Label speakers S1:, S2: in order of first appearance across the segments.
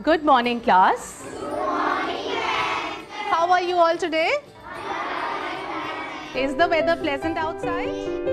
S1: Good morning, class. How are you all today? Is the weather pleasant outside?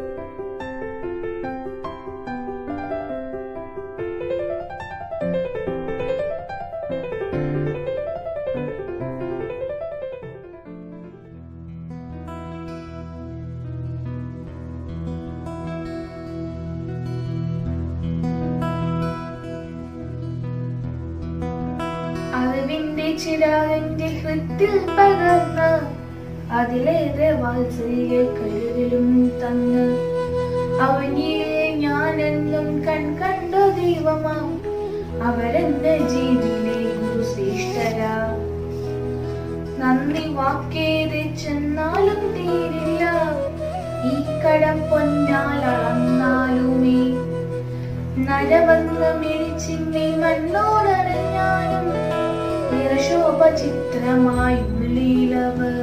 S2: അറിവിന്റെ ചിരാതിന്റെ ഹൃത്തിൽ പകർന്ന് അതിലേറെ വാത്സല്യ കരുതലും തന്ന് അവനിലെ ഞാനെന്നും കൺ കണ്ട ദൈവമാം അവരെന്റെ ജീവിലെ ഗുരുശ്രേഷ്ഠരാ നന്ദി വാക്കേറെ ചെന്നാലും തീരില്ല ഈ കടം പൊന്നാൽ അളന്നാലുമേ നരവന്ന് മിഴിച്ചിമ്മി മണ്ണോടറിഞ്ഞാലും നിറശോഭ ചിത്രമായി ഉള്ളിലവർ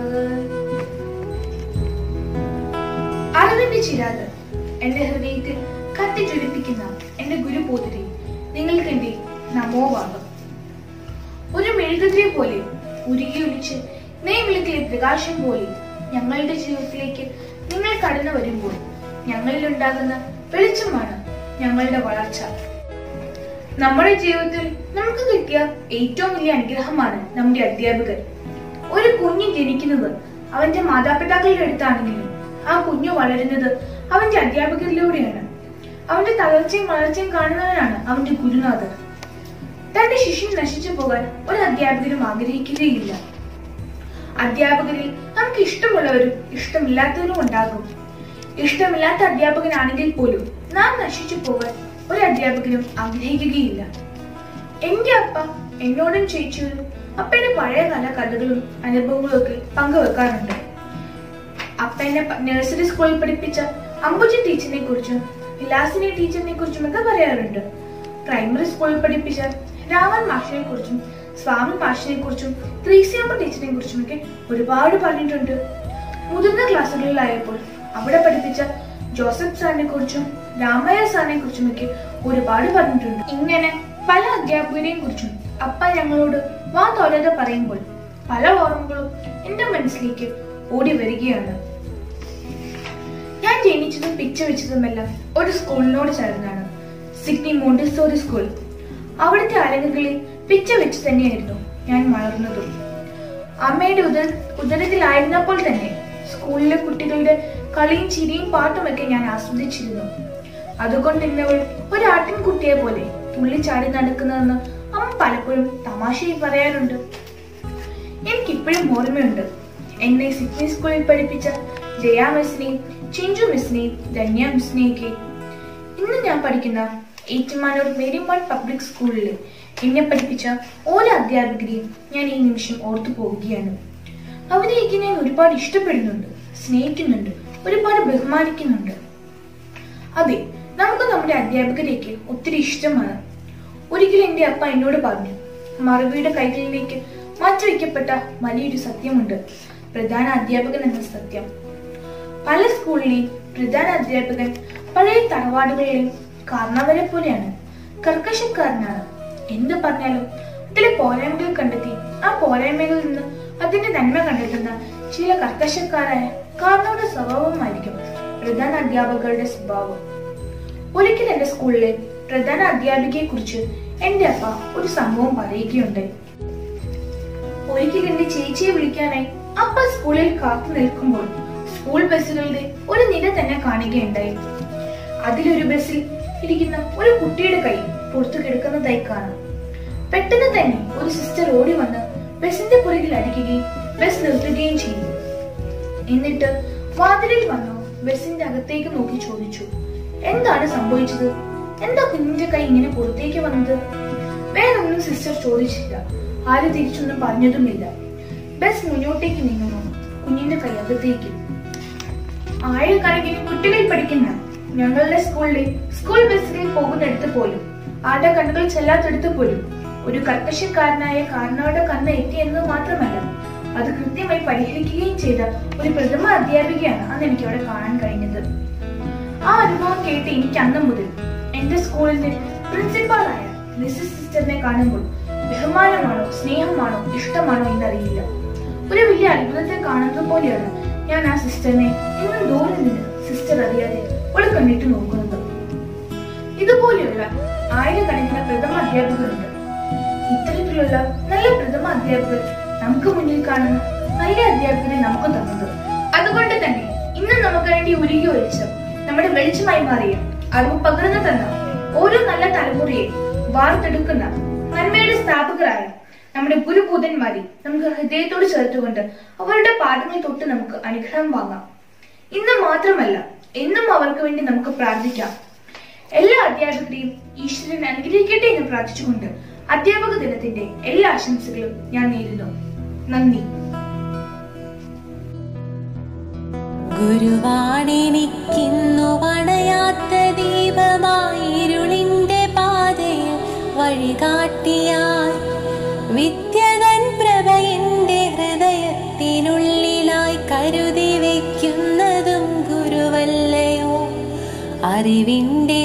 S2: അറിവിന്റെ ചിരാത് എന്റെ ഹൃദയത്തിൽ കത്തിജ്വലിപ്പിക്കുന്ന എന്റെ ഗുരുപോതിരി നിങ്ങൾക്ക് എന്റെ നമോവാകം ഒരു മെഴുകുതിരിയെ പോലെ ഉരുകി ഒലിച്ച് നെയ്വിളക്കിലെ പ്രകാശം പോലെ ഞങ്ങളുടെ ജീവിതത്തിലേക്ക് നിങ്ങൾ കടന്നു വരുമ്പോൾ ഞങ്ങളിൽ ഉണ്ടാകുന്ന വെളിച്ചമാണ് ഞങ്ങളുടെ വളർച്ച നമ്മുടെ ജീവിതത്തിൽ നമുക്ക് കിട്ടിയ ഏറ്റവും വലിയ അനുഗ്രഹമാണ് നമ്മുടെ അധ്യാപകർ ഒരു കുഞ്ഞ് ജനിക്കുന്നത് അവന്റെ മാതാപിതാക്കളുടെ അടുത്താണെങ്കിലും ആ കുഞ്ഞ് വളരുന്നത് അവന്റെ അധ്യാപകരിലൂടെയാണ് അവന്റെ തളർച്ചയും വളർച്ചയും കാണുന്നവനാണ് അവന്റെ ഗുരുനാഥർ തന്റെ ശിഷ്യൻ നശിച്ചു പോകാൻ ഒരു അധ്യാപകരും ആഗ്രഹിക്കുകയില്ല അധ്യാപകരിൽ നമുക്ക് ഇഷ്ടമുള്ളവരും ഇഷ്ടമില്ലാത്തവരും ഉണ്ടാകും ഇഷ്ടമില്ലാത്ത അധ്യാപകനാണെങ്കിൽ പോലും നാം നശിച്ചു പോകാൻ ഒരു അധ്യാപകനും ആഗ്രഹിക്കുകയില്ല എന്റെ അപ്പ എന്നോടും ചേച്ചിയോടും അപ്പയുടെ പഴയ കാല കഥകളും അനുഭവങ്ങളും ഒക്കെ പങ്കുവെക്കാറുണ്ട് അപ്പ എന്നെ പ- നഴ്സറി സ്കൂളിൽ പഠിപ്പിച്ച അംബുജി ടീച്ചറിനെ കുറിച്ചും വിലാസിനി ടീച്ചറിനെ കുറിച്ചും ഒക്കെ പറയാറുണ്ട് പ്രൈമറി സ്കൂളിൽ പഠിപ്പിച്ച രാമൻ മാഷിനെ കുറിച്ചും സ്വാമി മാഷിനെ കുറിച്ചും ത്രീസിയമ്മ ടീച്ചറിനെ കുറിച്ചും ഒക്കെ ഒരുപാട് പറഞ്ഞിട്ടുണ്ട് മുതിർന്ന ക്ലാസ്സുകളിലായപ്പോൾ അവിടെ പഠിപ്പിച്ച ജോസഫ് സാറിനെ കുറിച്ചും രാമയ്യ സാറിനെ കുറിച്ചും ഒക്കെ ഒരുപാട് പറഞ്ഞിട്ടുണ്ട് ഇങ്ങനെ പല അധ്യാപകരെയും കുറിച്ചും അപ്പ ഞങ്ങളോട് വാ തോരാതെ പറയുമ്പോൾ പല ഓർമ്മകളും എന്റെ മനസ്സിലേക്ക് ഓടി വരികയാണ് ഞാൻ ജനിച്ചതും പിച്ച വെച്ചതുമെല്ലാം ഒരു സ്കൂളിനോട് ചേർന്നാണ് സിഡ്നി മോണ്ടിസോറി സ്കൂൾ അവിടുത്തെ അരങ്ങുകളിൽ പിച്ച വെച്ച് തന്നെയായിരുന്നു ഞാൻ വളർന്നതും അമ്മയുടെ ഉദര ഉദരത്തിലായിരുന്നപ്പോൾ തന്നെ സ്കൂളിലെ കുട്ടികളുടെ കളിയും ചിരിയും പാട്ടുമൊക്കെ ഞാൻ ആസ്വദിച്ചിരുന്നു അതുകൊണ്ട് ഇന്നവൾ ഒരു ആട്ടിൻകുട്ടിയെ പോലെ തുള്ളിച്ചാടി നടക്കുന്നതെന്ന് അമ്മ പലപ്പോഴും തമാശയിൽ പറയാറുണ്ട് എനിക്കിപ്പോഴും ഓർമ്മയുണ്ട് എന്നെ സിഡ്നി സ്കൂളിൽ പഠിപ്പിച്ച ജയ മിസ്സിനെയും ചിഞ്ചു മിസ്സിനെയും ധന്യ മിസ്സിനെയൊക്കെ ഇന്ന് ഞാൻ പഠിക്കുന്ന ഏറ്റുമാനൂർ മേരിമോൺ പബ്ലിക് സ്കൂളിൽ എന്നെ പഠിപ്പിച്ച ഓരോ അധ്യാപകരെയും ഞാൻ ഈ നിമിഷം ഓർത്തു പോവുകയാണ് അവരെയൊക്കെ ഞാൻ ഒരുപാട് ഇഷ്ടപ്പെടുന്നുണ്ട് സ്നേഹിക്കുന്നുണ്ട് ഒരുപാട് ബഹുമാനിക്കുന്നുണ്ട് അതെ നമുക്ക് നമ്മുടെ അധ്യാപകരെയൊക്കെ ഒത്തിരി ഇഷ്ടമാണ് ഒരിക്കൽ എന്റെ അപ്പ എന്നോട് പറഞ്ഞു മറവിയുടെ കൈകളിലേക്ക് മാറ്റിവെക്കപ്പെട്ട വലിയൊരു സത്യമുണ്ട് പ്രധാന അധ്യാപകൻ എന്ന സത്യം പല സ്കൂളിലെയും പ്രധാന അധ്യാപകൻ പഴയ തറവാടുകളിലെയും കാരണവരെ പോലെയാണ് കർക്കശക്കാരനാണ് എന്ത് പറഞ്ഞാലും അതിലെ പോരായ്മകൾ കണ്ടെത്തി ആ പോരായ്മകളിൽ നിന്ന് അതിന്റെ നന്മ കണ്ടെത്തുന്ന ചില കർക്കശക്കാരായ കാരണവരുടെ സ്വഭാവമായിരിക്കും പ്രധാന അധ്യാപകരുടെ സ്വഭാവം ഒരിക്കൽ എന്റെ സ്കൂളിലെ പ്രധാന അധ്യാപികയെ കുറിച്ച് എന്റെ അപ്പ ഒരു സംഭവം പറയുകയുണ്ടായി ഒരിക്കൽ എന്റെ ചേച്ചിയെ വിളിക്കാനായി അപ്പ സ്കൂളിൽ കാത്തു നിൽക്കുമ്പോൾ സ്കൂൾ ബസ്സുകളുടെ ഒരു നിര തന്നെ കാണുകയുണ്ടായി അതിലൊരു ബസ്സിൽ ഇരിക്കുന്ന ഒരു കുട്ടിയുടെ കൈ പുറത്തു കിടക്കുന്നതായി കാണാം പെട്ടെന്ന് തന്നെ ഒരു സിസ്റ്റർ ഓടി വന്ന് ബസിന്റെ പുറകിൽ അടിക്കുകയും ബസ് നിർത്തുകയും ചെയ്തു എന്നിട്ട് വാതിലിൽ വന്നു ബസിന്റെ അകത്തേക്ക് നോക്കി ചോദിച്ചു എന്താണ് സംഭവിച്ചത് എന്താ കുഞ്ഞിന്റെ കൈ ഇങ്ങനെ പുറത്തേക്ക് വന്നത് വേറൊന്നും സിസ്റ്റർ ചോദിച്ചില്ല ആരും തിരിച്ചൊന്നും പറഞ്ഞതുമില്ല ബസ് മുന്നോട്ടേക്ക് നീങ്ങുന്നു കുഞ്ഞിന്റെ കൈ അകത്തേക്ക് ആയിരക്കണക്കിന് കുട്ടികൾ പഠിക്കുന്ന ഞങ്ങളുടെ സ്കൂളിലെ സ്കൂൾ ബസ്സിൽ പോകുന്നിടത്ത് പോലും ആരുടെ കണ്ണുകൾ ചെല്ലാത്തടത്ത് പോലും ഒരു കർക്കശക്കാരനായ കാരണവരുടെ കണ്ണ് എത്തിയെന്നത് മാത്രമല്ല അത് കൃത്യമായി പരിഹരിക്കുകയും ചെയ്ത ഒരു പ്രഥമ അധ്യാപികയാണ് അന്ന് എനിക്ക് അവിടെ കാണാൻ കഴിഞ്ഞത് ആ അനുഭവം കേട്ട് എനിക്ക് അന്ന് മുതൽ എന്റെ സ്കൂളിന്റെ പ്രിൻസിപ്പാളായ മിസ്സസ് സിസ്റ്ററിനെ കാണുമ്പോൾ ബഹുമാനമാണോ സ്നേഹമാണോ ഇഷ്ടമാണോ എന്നറിയില്ല ഒരു വലിയ അത്ഭുതത്തെ കാണുന്നത് പോലെയാണ് ഞാൻ ആ സിസ്റ്ററിനെ എന്നും ദൂരെ നിന്ന് സിസ്റ്റർ അറിയാതെ അവളെ കണ്ടിട്ട് നോക്കുന്നത് ഇതുപോലെയുള്ള ആയിരക്കണക്കിന് പ്രഥമ അധ്യാപകരുണ്ട് ഇത്തരത്തിലുള്ള നല്ല പ്രഥമ അധ്യാപകർ നമുക്ക് മുന്നിൽ കാണുന്ന നല്ല അധ്യാപകരെ നമുക്ക് തന്നത് അതുകൊണ്ട് തന്നെ ഇന്ന് നമുക്ക് വേണ്ടി ഉരുകി ഒഴിച്ച് നമ്മുടെ വെളിച്ചമായി മാറിയ അറിവ് പകർന്നു തന്ന ഓരോ നല്ല തലമുറയെ വാർത്തെടുക്കുന്ന നന്മയുടെ സ്ഥാപകരായ നമ്മുടെ ഗുരുഭൂതന്മാരെ നമുക്ക് ഹൃദയത്തോട് ചേർത്തുകൊണ്ട് അവരുടെ പാദങ്ങൾ തൊട്ട് നമുക്ക് അനുഗ്രഹം വാങ്ങാം ഇന്ന് മാത്രമല്ല എന്നും അവർക്ക് വേണ്ടി നമുക്ക് പ്രാർത്ഥിക്കാം എല്ലാ അധ്യാപകരെയും ഈശ്വരൻ അനുഗ്രഹിക്കട്ടെ എന്ന് പ്രാർത്ഥിച്ചുകൊണ്ട് അധ്യാപക ദിനത്തിന്റെ എല്ലാ ആശംസകളും ഞാൻ നേരുന്നു നന്ദി
S3: ഗുരുവാണെനിക്കിന്നു വണയാത്ത ദീപമായിരുളിന്റെ പാതയിൽ വഴികാട്ടിയാൽ വിദ്യതൻ പ്രഭ എന്റെ ഹൃദയത്തിനുള്ളിലായി കരുതി വയ്ക്കുന്നതും ഗുരുവല്ലയോ അറിവിന്റെ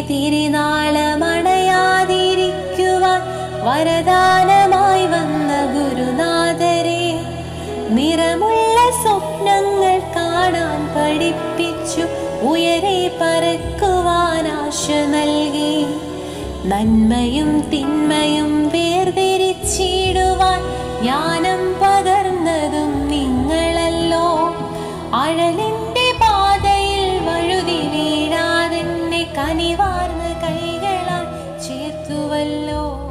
S3: തിരുനാളമണയാതിരിക്കുവാൻ വരദാനമായി വന്ന ഗുരുനാഥരെ നിറമുള്ള സ്വപ്നങ്ങൾ കാണാൻ പഠിപ്പിച്ചു ഉയരെ പറക്കുവാൻ ആശ നൽകി നന്മയും തിന്മയും വേർതിരിച്ചിടുവാൻ ജ്ഞാനം പകർന്നതും നിങ്ങളല്ലോ അഴലിന്റെ പാതയിൽ വഴുതി വീഴാതെന്നെ കനിവാർന്ന കൈകളാൽ ചേർത്തുവല്ലോ